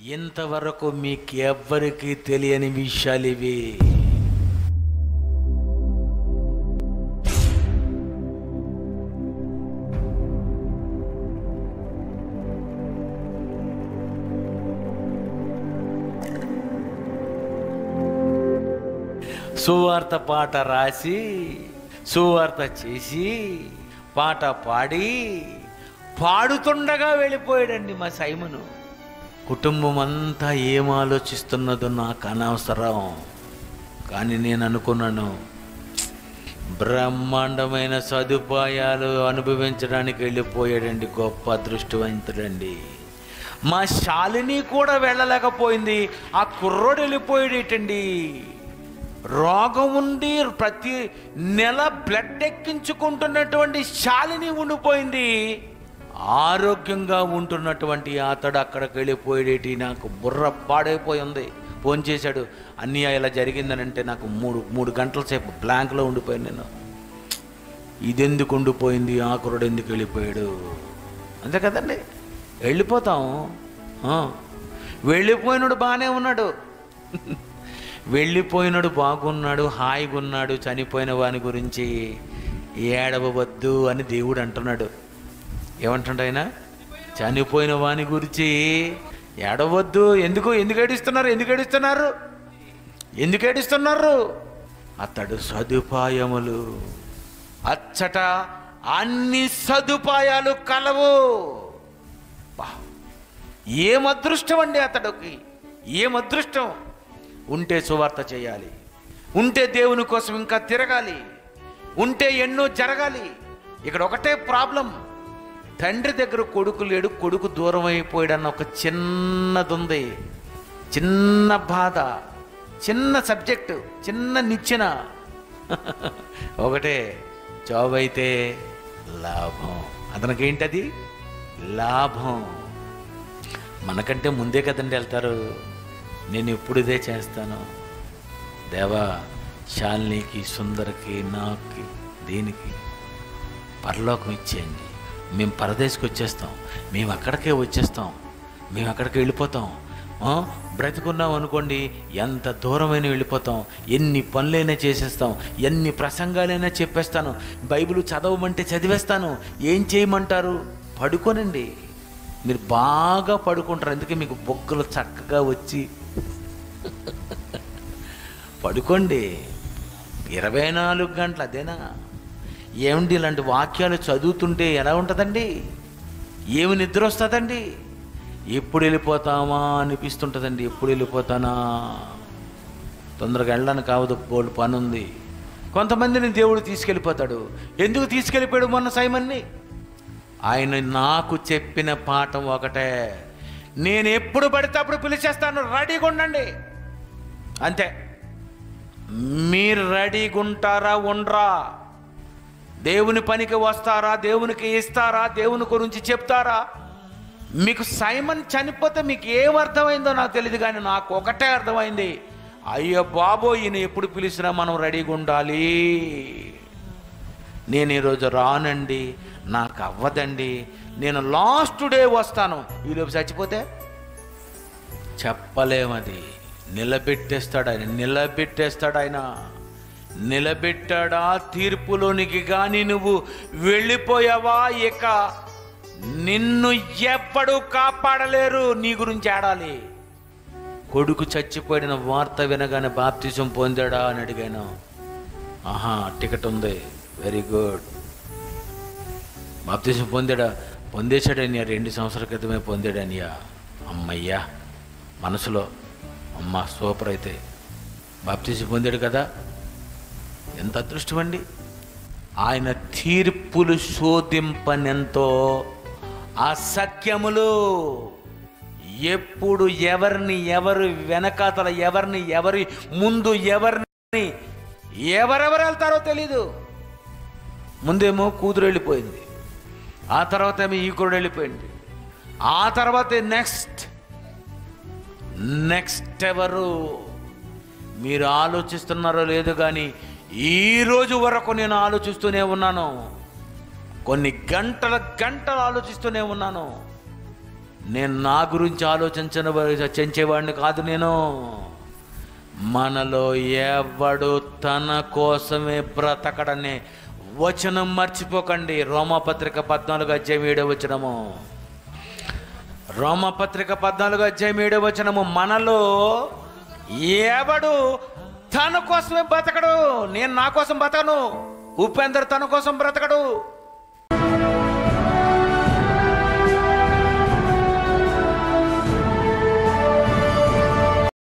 ఇంతవరకు మీకు ఎవ్వరికీ తెలియని విషయాలు ఇవి సువార్త పాట రాసి సువార్త చేసి పాట పాడి పాడుతుండగా వెళ్ళిపోయాడండి మా సైమను కుటుంబం అంతా ఏం ఆలోచిస్తున్నదో నాకు అనవసరం కానీ నేను అనుకున్నాను బ్రహ్మాండమైన సదుపాయాలు అనుభవించడానికి వెళ్ళిపోయాడండి గొప్ప అదృష్టవంతుడండి మా శాలిని కూడా వెళ్ళలేకపోయింది ఆ కుర్రోడు వెళ్ళిపోయాడేటండి రోగం ఉండి ప్రతి నెల బ్లడ్ ఎక్కించుకుంటున్నటువంటి శాలిని ఉండిపోయింది ఆరోగ్యంగా ఉంటున్నటువంటి అతడు అక్కడికి వెళ్ళిపోయేటి నాకు బుర్ర పాడైపోయి ఉంది ఫోన్ చేశాడు అన్నీ ఇలా జరిగిందనంటే నాకు మూడు మూడు గంటల సేపు బ్లాంక్లో ఉండిపోయాను నేను ఇదెందుకు ఉండిపోయింది ఆకురుడు ఎందుకు వెళ్ళిపోయాడు అంతే కదండి వెళ్ళిపోతాం ఆ. వెళ్ళిపోయినాడు బాగానే ఉన్నాడు వెళ్ళిపోయినాడు బాగున్నాడు హాయిగా ఉన్నాడు చనిపోయిన వాని గురించి ఏడవవద్దు అని దేవుడు అంటున్నాడు ఏమంటుండ ఆయన చనిపోయిన వాని గురించి ఏడవద్దు ఎందుకు ఎందుకు ఏడుస్తున్నారు ఎందుకు ఏడుస్తున్నారు ఎందుకు ఏడుస్తున్నారు అతడు సదుపాయములు అచ్చట అన్ని సదుపాయాలు కలవు బా. ఏం అదృష్టం అండి అతడికి ఏం అదృష్టం ఉంటే సువార్త చేయాలి ఉంటే దేవుని కోసం ఇంకా తిరగాలి ఉంటే ఎన్నో జరగాలి ఇక్కడ ఒకటే ప్రాబ్లం తండ్రి దగ్గర కొడుకు లేడు కొడుకు దూరం అయిపోయాడన్న ఒక చిన్నది ఉంది చిన్న బాధ చిన్న సబ్జెక్టు చిన్న నిచ్చెన ఒకటే జాబ్ అయితే లాభం అతనికి ఏంటది లాభం మనకంటే ముందే కదండి వెళ్తారు నేను ఎప్పుడు ఇదే చేస్తాను దేవా శాలినికి సుందరకి నాకు దీనికి పరలోకం ఇచ్చేయండి మేము పరదేశకు వచ్చేస్తాం మేము అక్కడికే వచ్చేస్తాం మేము అక్కడికి వెళ్ళిపోతాం ఆ? బ్రతికున్నాం అనుకోండి ఎంత దూరమైన వెళ్ళిపోతాం ఎన్ని పనులైనా చేసేస్తాం ఎన్ని ప్రసంగాలైనా చెప్పేస్తాను బైబిల్ చదవమంటే చదివేస్తాను ఏం చేయమంటారు పడుకోనండి మీరు బాగా పడుకుంటారు అందుకే మీకు బొగ్గలు చక్కగా వచ్చి పడుకోండి ఇరవై నాలుగు గంటలు అదేనా ఏమిటి ఇలాంటి వాక్యాలు చదువుతుంటే ఎలా ఉంటుందండి ఏమి నిద్ర వస్తుందండి ఎప్పుడు వెళ్ళిపోతామా అనిపిస్తుంటుందండి ఎప్పుడు వెళ్ళిపోతానా తొందరగా వెళ్ళడానికి కావదు బోల్డ్ పని ఉంది కొంతమందిని దేవుడు తీసుకెళ్ళిపోతాడు ఎందుకు తీసుకెళ్ళిపోయాడు మొన్న సైమన్ని ఆయన నాకు చెప్పిన పాఠం ఒకటే నేను ఎప్పుడు పడితే అప్పుడు పిలిచేస్తాను రెడీగా ఉండండి అంతే మీరు రెడీగా ఉంటారా ఉండరా దేవుని పనికి వస్తారా దేవునికి ఇస్తారా దేవుని గురించి చెప్తారా మీకు సైమన్ చనిపోతే మీకు ఏం అర్థమైందో నాకు తెలియదు కానీ నాకు ఒకటే అర్థమైంది అయ్యో బాబో ఈయన ఎప్పుడు పిలిచినా మనం రెడీగా ఉండాలి నేను ఈరోజు రానండి నాకు అవ్వదండి నేను లాస్ట్ డే వస్తాను ఈలోపు చచ్చిపోతే చెప్పలేమది నిలబెట్టేస్తాడు ఆయన నిలబెట్టేస్తాడు ఆయన నిలబెట్టాడా తీర్పులోనికి కానీ నువ్వు వెళ్ళిపోయావా ఇక నిన్ను ఎప్పుడు కాపాడలేరు నీ గురించి ఆడాలి కొడుకు చచ్చిపోయిన వార్త వినగానే బాప్తిజం పొందాడా అని అడిగాను ఆహా టికెట్ ఉంది వెరీ గుడ్ బాప్తిజం పొందాడా పొందేశాడనియా రెండు సంవత్సరాల క్రితమే పొందాడనియా అమ్మయ్యా మనసులో అమ్మ సూపర్ అయితే బాప్తిజం పొందాడు కదా ఎంత అదృష్టం అండి ఆయన తీర్పులు శోధింపనెంతో అసఖ్యములు ఎప్పుడు ఎవరిని ఎవరు వెనకాతల ఎవరిని ఎవరి ముందు ఎవరిని ఎవరెవరు వెళ్తారో తెలీదు ముందేమో కూతురు వెళ్ళిపోయింది ఆ తర్వాత ఏమో ఈ కూడా వెళ్ళిపోయింది ఆ తర్వాత నెక్స్ట్ నెక్స్ట్ ఎవరు మీరు ఆలోచిస్తున్నారో లేదో కానీ ఈ రోజు వరకు నేను ఆలోచిస్తూనే ఉన్నాను కొన్ని గంటల గంటలు ఆలోచిస్తూనే ఉన్నాను నేను నా గురించి ఆలోచించిన చెంచేవాడిని కాదు నేను మనలో ఎవడు తన కోసమే బ్రతకడనే వచనం మర్చిపోకండి రోమపత్రిక పద్నాలుగు అధ్యాయం ఏడో వచనము రోమపత్రిక పద్నాలుగు అధ్యాయం ఏడో వచనము మనలో ఎవడు తన కోసమే బ్రతకడు నేను నా కోసం బ్రతకను ఉపేందర్ తన కోసం బ్రతకడు